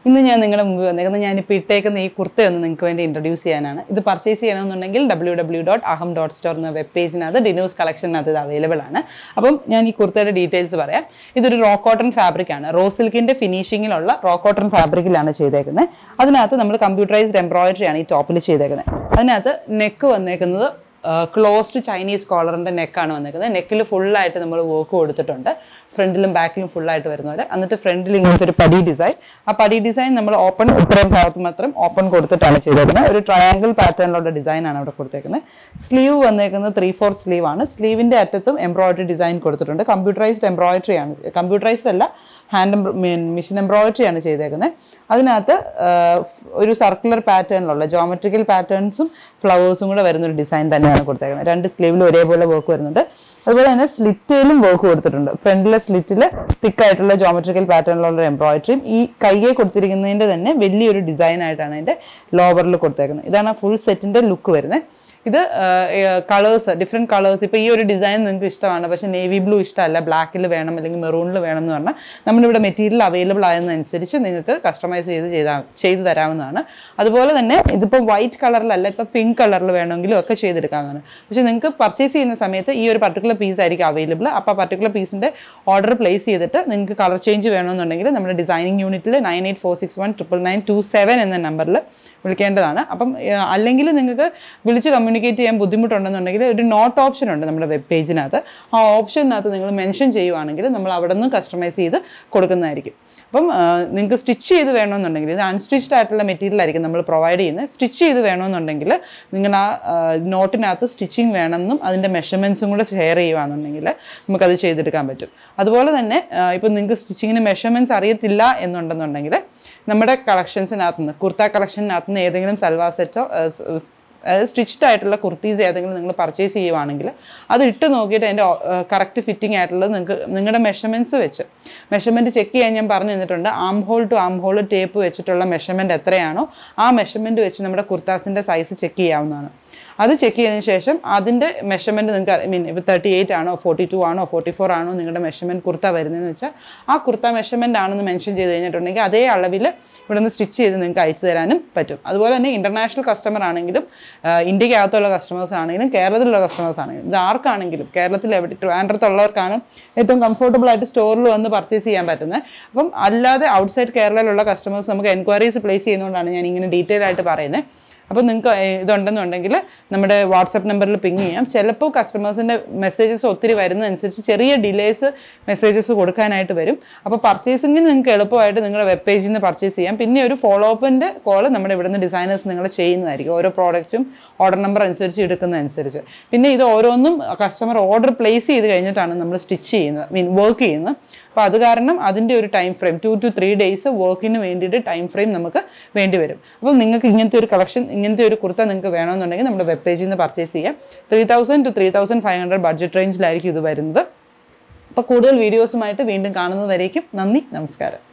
ഇന്ന് ഞാൻ നിങ്ങളുടെ മുമ്പ് വന്നേക്കുന്നത് ഞാനിപ്പോൾ ഇട്ടേക്കുന്ന ഈ കുർത്തയൊന്ന് നിങ്ങൾക്ക് വേണ്ടി ഇൻട്രൊഡ്യൂസ് ചെയ്യാനാണ് ഇത് പർച്ചേസ് ചെയ്യണമെന്നുണ്ടെങ്കിൽ W W dot Aham dot store എന്ന വെബ് പേജിനകത്ത് ഡിനൂസ് കളക്ഷനകത്ത് ഇത് അവൈലബിൾ ആണ് അപ്പം ഞാൻ ഈ കുർത്തയുടെ ഡീറ്റെയിൽസ് പറയാം ഇതൊരു റോ കോട്ടൺ ഫാബ്രിക് ആണ് റോ സിൽക്കിൻ്റെ ഫിനിഷിങ്ങിലുള്ള റോ കോട്ടൺ ഫാബ്രിക്കിലാണ് ചെയ്തേക്കുന്നത് അതിനകത്ത് നമ്മൾ കമ്പ്യൂട്ടറൈസ്ഡ് എംബ്രോയിഡറി ആണ് ഈ ടോപ്പിൽ ചെയ്തേക്കുന്നത് അതിനകത്ത് നെക്ക് വന്നേക്കുന്നത് ക്ലോസ്ഡ് ചൈനീസ് കോളറിൻ്റെ നെക്കാണ് വന്നേക്കുന്നത് നെക്കിൽ ഫുള്ളായിട്ട് നമ്മൾ വർക്ക് കൊടുത്തിട്ടുണ്ട് ഫ്രണ്ടിലും ബാക്കിലും ഫുള്ളായിട്ട് വരുന്നവരെ എന്നിട്ട് ഫ്രണ്ടിൽ ഇങ്ങനത്തെ ഒരു പടി ഡിസൈൻ ആ പടി ഡിസൈൻ നമ്മൾ ഓപ്പൺ ഇത്രയും ഭാഗത്ത് മാത്രം ഓപ്പൺ കൊടുത്തിട്ടാണ് ചെയ്തേക്കുന്നത് ഒരു ട്രയാങ്കിൾ പാറ്റേണിലുള്ള ഡിസൈൻ ആണ് അവിടെ കൊടുത്തേക്കുന്നത് സ്ലീവ് വന്നേക്കുന്നത് ത്രീ ഫോർത്ത് സ്ലീവ് ആണ് സ്ലീവിൻ്റെ അറ്റത്തും എംബ്രോയിഡറി ഡിസൈൻ കൊടുത്തിട്ടുണ്ട് കമ്പ്യൂട്ടറൈസ്ഡ് എംബ്രോയിഡറി ആണ് കമ്പ്യൂട്ടറൈസ്ഡ് അല്ല ഹാൻഡ് മിഷൻ എംബ്രോയിഡറി ആണ് ചെയ്തേക്കുന്നത് അതിനകത്ത് ആ, ഒരു സർക്കുലർ പാറ്റേണിലുള്ള ജോമെട്രിക്കൽ പാറ്റേൺസും ഫ്ലവേഴ്സും കൂടെ വരുന്ന ഒരു ഡിസൈൻ തന്നെയാണ് കൊടുത്തേക്കുന്നത് രണ്ട് സ്ലീവിലും ഒരേപോലെ വർക്ക് വരുന്നുണ്ട് അതുപോലെ തന്നെ സ്ലിറ്റിലും വർക്ക് കൊടുത്തിട്ടുണ്ട് ഫ്രണ്ടിലെ സ്ലിറ്റിൽ തിക്കായിട്ടുള്ള ജോമെട്രിക്കൽ പാറ്റേണിലുള്ള എംബ്രോയിഡറിയും ഈ കയ്യെ കൊടുത്തിരിക്കുന്നതിൻ്റെ തന്നെ വലിയൊരു ഡിസൈൻ ആയിട്ടാണ് അതിൻ്റെ ലോവറിൽ കൊടുത്തേക്കുന്നത് ഇതാണ് ഫുൾ സെറ്റിൻ്റെ ലുക്ക് വരുന്നത് ഇത് കളേഴ്സ് ഡിഫറെൻറ്റ് കളേഴ്സ് ഇപ്പോൾ ഈ ഒരു ഡിസൈൻ നിങ്ങൾക്ക് ഇഷ്ടമാണ് പക്ഷേ നേവി ബ്ലൂ ഇഷ്ടമല്ല ബ്ലാക്കിൽ വേണം അല്ലെങ്കിൽ മെറൂണിൽ വേണം എന്ന് പറഞ്ഞാൽ നമ്മളിവിടെ മെറ്റീരിയൽ അവൈലബിൾ ആയതിനനുസരിച്ച് നിങ്ങൾക്ക് കസ്റ്റമൈസ് ചെയ്ത് ചെയ്താൽ ചെയ്ത് തരാവുന്നതാണ് അതുപോലെ തന്നെ ഇതിപ്പോൾ വൈറ്റ് കളറിലല്ല ഇപ്പോൾ പിങ്ക് കളറിൽ വേണമെങ്കിലും ഒക്കെ ചെയ്തെടുക്കാവുന്നതാണ് പക്ഷേ നിങ്ങൾക്ക് പർച്ചേസ് ചെയ്യുന്ന സമയത്ത് ഈ ഒരു പർട്ടിക്കുലർ പീസ് ആയിരിക്കും അവൈലബിൾ അപ്പോൾ ആ പർട്ടിക്കുലർ പീസിൻ്റെ ഓർഡർ പ്ലേസ് ചെയ്തിട്ട് നിങ്ങൾക്ക് കളർ ചേഞ്ച് വേണമെന്നുണ്ടെങ്കിൽ നമ്മുടെ ഡിസൈനിങ് യൂണിറ്റിൽ nine eight four six one triple nine two seven എന്ന നമ്പറിൽ വിളിക്കേണ്ടതാണ് അപ്പം ഏഹ്, അല്ലെങ്കിൽ നിങ്ങൾക്ക് വിളിച്ച് കമ്മ്യൂണിക്കേറ്റ് ചെയ്യാൻ ബുദ്ധിമുട്ടുണ്ടെന്നുണ്ടെങ്കിൽ ഒരു നോട്ട് ഓപ്ഷൻ ഉണ്ട് നമ്മുടെ വെബ് പേജിനകത്ത് ആ ഓപ്ഷനകത്ത് നിങ്ങൾ മെൻഷൻ ചെയ്യുവാണെങ്കിൽ നമ്മൾ അവിടെ നിന്ന് കസ്റ്റമൈസ് ചെയ്ത് കൊടുക്കുന്നതായിരിക്കും അപ്പം നിങ്ങൾക്ക് സ്റ്റിച്ച് ചെയ്ത് വേണമെന്നുണ്ടെങ്കിൽ ഇത് അൺസ്റ്റിച്ച്ഡ് ആയിട്ടുള്ള മെറ്റീരിയൽ ആയിരിക്കും നമ്മൾ പ്രൊവൈഡ് ചെയ്യുന്നത് സ്റ്റിച്ച് ചെയ്ത് വേണമെന്നുണ്ടെങ്കിൽ നിങ്ങൾ ആ നോട്ടിനകത്ത് സ്റ്റിച്ചിങ് വേണമെന്നും അതിൻ്റെ മെഷർമെൻറ്റ്സും കൂടെ ഷെയർ ചെയ്യുകയാണെന്നുണ്ടെങ്കിൽ നമുക്കത് ചെയ്തെടുക്കാൻ പറ്റും അതുപോലെ തന്നെ ഇപ്പം നിങ്ങൾക്ക് സ്റ്റിച്ചിങ്ങിന് മെഷർമെൻറ്റ്സ് അറിയത്തില്ല എന്നുണ്ടെന്നുണ്ടെങ്കിൽ നമ്മുടെ കളക്ഷൻസിനകത്ത് നിന്ന് കുർത്ത കളക്ഷനകത്ത് നിന്ന് ഏതെങ്കിലും സൽവാർ സെറ്റോ അതായത് സ്റ്റിച്ച്ഡ് ആയിട്ടുള്ള കുർത്തീസ് ഏതെങ്കിലും നിങ്ങൾ പർച്ചേസ് ചെയ്യുവാണെങ്കിൽ അത് ഇട്ട് നോക്കിയിട്ട് അതിൻ്റെ കറക്റ്റ് ഫിറ്റിംഗ് ആയിട്ടുള്ളത് നിങ്ങൾക്ക് നിങ്ങളുടെ മെഷർമെൻറ്റ്സ് വെച്ച് മെഷർമെൻറ്റ് ചെക്ക് ചെയ്യാൻ ഞാൻ പറഞ്ഞു തന്നിട്ടുണ്ട് arm hole to arm hole tape വെച്ചിട്ടുള്ള മെഷർമെൻറ്റ് എത്രയാണോ ആ മെഷർമെൻറ്റ് വെച്ച് നമ്മുടെ കുർത്താസിൻ്റെ സൈസ് ചെക്ക് ചെയ്യാവുന്നതാണ് അത് ചെക്ക് ചെയ്തതിന് ശേഷം അതിൻ്റെ മെഷർമെൻറ്റ് നിങ്ങൾക്ക് ഐ മീൻ ഇപ്പോൾ തേർട്ടി എയ്റ്റ് ആണോ ഫോർട്ടി ടു ആണോ ഫോർട്ടി ഫോർ ആണോ നിങ്ങളുടെ മെഷർമെൻറ്റ് കുർത്ത വരുന്നതെന്ന് വെച്ചാൽ ആ കുർത്ത മെഷർമെൻ്റ് ആണെന്ന് മെൻഷൻ ചെയ്ത് കഴിഞ്ഞിട്ടുണ്ടെങ്കിൽ അതേ അളവിൽ ഇവിടെ നിന്ന് സ്റ്റിച്ച് ചെയ്ത് നിങ്ങൾക്ക് അയച്ചു തരാനും പറ്റും അതുപോലെ തന്നെ ഇൻ്റർനാഷണൽ കസ്റ്റമർ ആണെങ്കിലും ആഹ് ഇന്ത്യക്കകത്തുള്ള കസ്റ്റമേഴ്സ് ആണെങ്കിലും കേരളത്തിലുള്ള കസ്റ്റമേഴ്സ് ആണെങ്കിലും ഇത് ആർക്കാണെങ്കിലും കേരളത്തിൽ എവിടെ ട്രിവാൻഡ്രത്തുള്ളവർക്കാണ് ഏറ്റവും കംഫർട്ടബിൾ ആയിട്ട് സ്റ്റോറിൽ വന്ന് പർച്ചേസ് ചെയ്യാൻ പറ്റുന്നത് അപ്പം അല്ലാതെ ഔട്ട്സൈഡ് കേരളയിലുള്ള കസ്റ്റമേഴ്സ് നമുക്ക് എൻക്വയറീസ് പ്ലേസ് ചെയ്യുന്നതുകൊണ്ടാണ് ഞാൻ ഇങ്ങനെ ഡീറ്റെയിൽ ആയിട്ട് പറയുന്നത് അപ്പോൾ നിങ്ങൾക്ക് ഇതുണ്ടെന്നുണ്ടെങ്കിൽ നമ്മുടെ വാട്സപ്പ് നമ്പറിൽ പിങ് ചെയ്യാം ചിലപ്പോൾ കസ്റ്റമേഴ്സിൻ്റെ മെസ്സേജസ് ഒത്തിരി വരുന്നതനുസരിച്ച് ചെറിയ ഡിലേസ് മെസ്സേജസ് കൊടുക്കാനായിട്ട് വരും അപ്പോൾ പർച്ചേസിങ്ങിന് നിങ്ങൾക്ക് എളുപ്പമായിട്ട് നിങ്ങളുടെ വെബ് പേജിൽ നിന്ന് പർച്ചേസ് ചെയ്യാം പിന്നെ ഒരു ഫോളോ അപ്പിൻ്റെ കോൾ നമ്മുടെ ഇവിടുന്ന് ഡിസൈനേഴ്സ് നിങ്ങൾ ചെയ്യുന്നതായിരിക്കും ഓരോ പ്രോഡക്റ്റും ഓർഡർ നമ്പർ അനുസരിച്ച് എടുക്കുന്നതനുസരിച്ച് പിന്നെ ഇത് ഓരോന്നും കസ്റ്റമർ ഓർഡർ പ്ലേസ് ചെയ്ത് കഴിഞ്ഞിട്ടാണ് നമ്മൾ സ്റ്റിച്ച് ചെയ്യുന്നത് മീൻ വർക്ക് ചെയ്യുന്നത് അപ്പോൾ അത് കാരണം അതിൻ്റെ ഒരു time frame two two three days വർക്കിന് വേണ്ടിയിട്ട് ടൈം ഫ്രെയിം നമുക്ക് വേണ്ടി വരും അപ്പം നിങ്ങൾക്ക് ഇങ്ങനത്തെ ഒരു കളക്ഷൻ ഇങ്ങനത്തെ ഒരു കുർത്ത നിങ്ങൾക്ക് വേണമെന്നുണ്ടെങ്കിൽ നമ്മുടെ വെബ് പേജിൽ നിന്ന് പർച്ചേസ് ചെയ്യാം three thousand to three thousand five hundred budget റേഞ്ചിലായിരിക്കും ഇത് വരുന്നത് അപ്പോൾ കൂടുതൽ വീഡിയോസുമായിട്ട് വീണ്ടും കാണുന്നത് വരേക്കും നന്ദി നമസ്കാരം